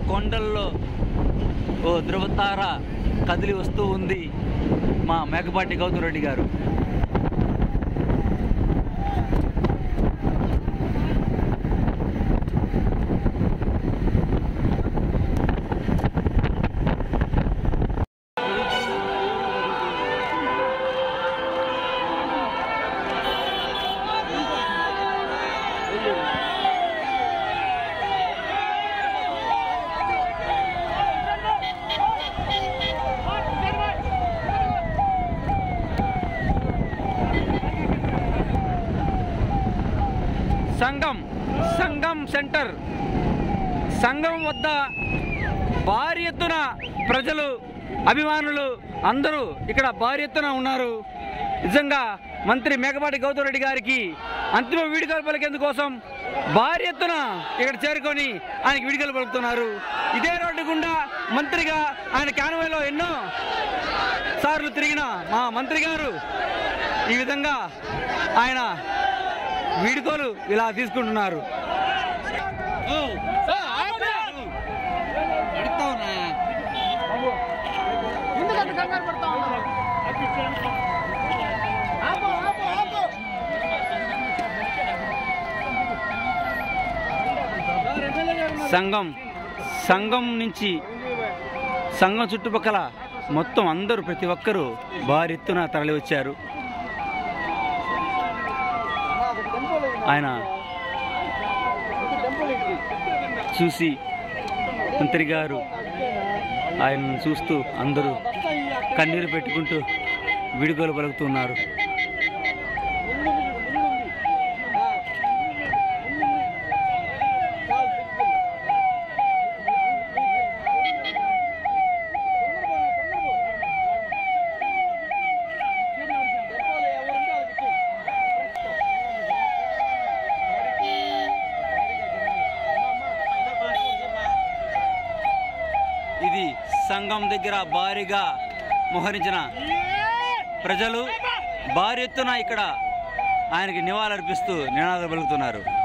కొండల్లో ఓ ధృవతార కదిలి వస్తూ ఉంది మా మేకపాటి గౌతమ్ రెడ్డి గారు సంఘం సంఘం సెంటర్ సంఘం వద్ద భారీ ఎత్తున ప్రజలు అభిమానులు అందరూ ఇక్కడ భారీ ఎత్తున ఉన్నారు నిజంగా మంత్రి మేకపాటి గౌతమ్ రెడ్డి గారికి అంతిమ వీడుకలు పలికేందుకోసం భారీ ఎత్తున ఇక్కడ చేరుకొని ఆయనకి వీడుకలు పలుకుతున్నారు ఇదే రోడ్డు గుండా మంత్రిగా ఆయన కాన్వాయ్లో ఎన్నో సార్లు తిరిగిన మా మంత్రి గారు ఈ విధంగా ఆయన వీడుకోలు ఇలా తీసుకుంటున్నారు ఎందుకంత కంగారు పడతా ఉన్నారు ఆపు ఆపు ఆపు సంఘం సంఘం నుంచి సంఘం చుట్టుపక్కల మొత్తం అందరూ ప్రతి ఒక్కరూ భారీ ఎత్తున తరలి వచ్చారు ఆయన చూసి మంత్రి గారు ఆయనను చూస్తూ అందరూ కన్నీరు పెట్టుకుంటూ విడుదల పలుకుతున్నారు ఇది సంఘం దగ్గర భారీగా మోహరించిన ప్రజలు భారీ ఎత్తున ఇక్కడ ఆయనకి నివాళులర్పిస్తూ నినాదాలు పలుకుతున్నారు